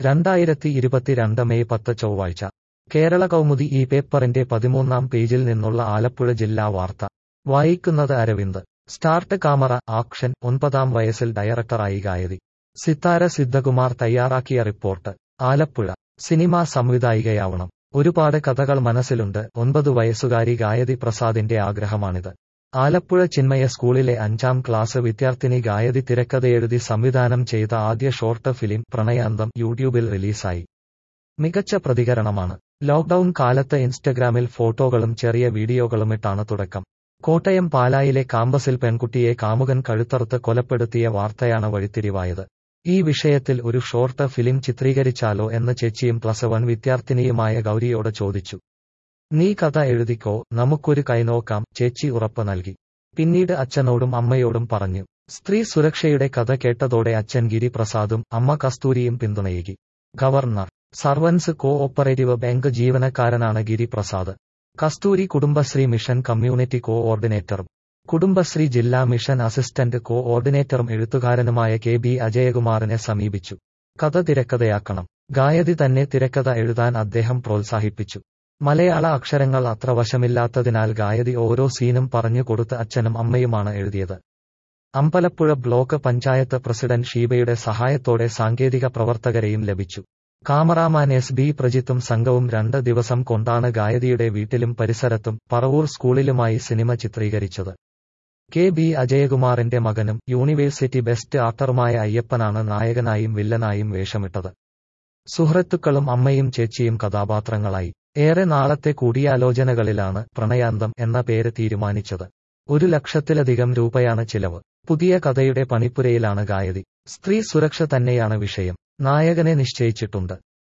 രണ്ടായിരത്തി ഇരുപത്തിരണ്ട് മെയ് പത്ത് ചൊവ്വാഴ്ച കേരള കൗമുദി ഈ പേപ്പറിന്റെ പതിമൂന്നാം പേജിൽ നിന്നുള്ള ആലപ്പുഴ ജില്ലാ വാർത്ത വായിക്കുന്നത് അരവിന്ദ് സ്റ്റാർട്ട് കാമറ ആക്ഷൻ ഒൻപതാം വയസ്സിൽ ഡയറക്ടറായി ഗായതി സിത്താര സിദ്ധകുമാർ തയ്യാറാക്കിയ റിപ്പോർട്ട് ആലപ്പുഴ സിനിമാ സംവിധായികയാവണം ഒരുപാട് കഥകൾ മനസ്സിലുണ്ട് ഒൻപത് വയസ്സുകാരി ഗായതി പ്രസാദിന്റെ ആഗ്രഹമാണിത് ആലപ്പുഴ ചിന്മയ സ്കൂളിലെ അഞ്ചാം ക്ലാസ് വിദ്യാർത്ഥിനി ഗായതി തിരക്കഥയെഴുതി സംവിധാനം ചെയ്ത ആദ്യ ഷോർട്ട് ഫിലിം പ്രണയാന്തം യൂട്യൂബിൽ റിലീസായി മികച്ച പ്രതികരണമാണ് ലോക്ഡൌൺ കാലത്ത് ഇൻസ്റ്റഗ്രാമിൽ ഫോട്ടോകളും ചെറിയ വീഡിയോകളുമിട്ടാണ് തുടക്കം കോട്ടയം പാലായിലെ കാമ്പസിൽ പെൺകുട്ടിയെ കാമുകൻ കഴുത്തറുത്ത് കൊലപ്പെടുത്തിയ വാർത്തയാണ് വഴിത്തിരിവായത് ഈ വിഷയത്തിൽ ഒരു ഷോർട്ട് ഫിലിം ചിത്രീകരിച്ചാലോ എന്ന് ചേച്ചിയും പ്ലസ് വൺ വിദ്യാർത്ഥിനിയുമായ ഗൗരിയോട് ചോദിച്ചു നീ കഥ എഴുതിക്കോ നമുക്കൊരു കൈനോക്കാം ചേച്ചി ഉറപ്പ് നൽകി പിന്നീട് അച്ഛനോടും അമ്മയോടും പറഞ്ഞു സ്ത്രീ സുരക്ഷയുടെ കഥ കേട്ടതോടെ അച്ഛൻ ഗിരിപ്രസാദും അമ്മ കസ്തൂരിയും പിന്തുണയേകി governor servants cooperative bank ജീവനക്കാരനാണ് ഗിരിപ്രസാദ് കസ്തൂരി കുടുംബശ്രീ മിഷൻ കമ്മ്യൂണിറ്റി കോ ഓർഡിനേറ്ററും കുടുംബശ്രീ ജില്ലാ മിഷൻ അസിസ്റ്റന്റ് കോ ഓർഡിനേറ്ററും എഴുത്തുകാരനുമായ കെ ബി അജയകുമാറിനെ സമീപിച്ചു കഥ തിരക്കഥയാക്കണം ഗായതി തന്നെ തിരക്കഥ എഴുതാൻ അദ്ദേഹം പ്രോത്സാഹിപ്പിച്ചു മലയാള അക്ഷരങ്ങൾ അത്ര വശമില്ലാത്തതിനാൽ ഗായതി ഓരോ സീനും പറഞ്ഞു കൊടുത്ത് അച്ഛനും അമ്മയുമാണ് എഴുതിയത് അമ്പലപ്പുഴ ബ്ലോക്ക് പഞ്ചായത്ത് പ്രസിഡന്റ് ഷീബയുടെ സഹായത്തോടെ സാങ്കേതിക പ്രവർത്തകരെയും ലഭിച്ചു കാമറാമാൻ എസ് ബി പ്രജിത്തും സംഘവും രണ്ട് ദിവസം കൊണ്ടാണ് ഗായതിയുടെ വീട്ടിലും പരിസരത്തും പറവൂർ സ്കൂളിലുമായി സിനിമ ചിത്രീകരിച്ചത് കെ ബി അജയകുമാറിന്റെ മകനും യൂണിവേഴ്സിറ്റി ബെസ്റ്റ് ആക്ടറുമായ അയ്യപ്പനാണ് നായകനായും വില്ലനായും വേഷമിട്ടത് സുഹൃത്തുക്കളും അമ്മയും ചേച്ചിയും കഥാപാത്രങ്ങളായി ഏറെ നാളത്തെ കൂടിയാലോചനകളിലാണ് പ്രണയാന്തം എന്ന പേര് തീരുമാനിച്ചത് ഒരു ലക്ഷത്തിലധികം രൂപയാണ് ചിലവ് പുതിയ കഥയുടെ പണിപ്പുരയിലാണ് ഗായതി സ്ത്രീ സുരക്ഷ തന്നെയാണ് വിഷയം നായകനെ നിശ്ചയിച്ചിട്ടുണ്ട്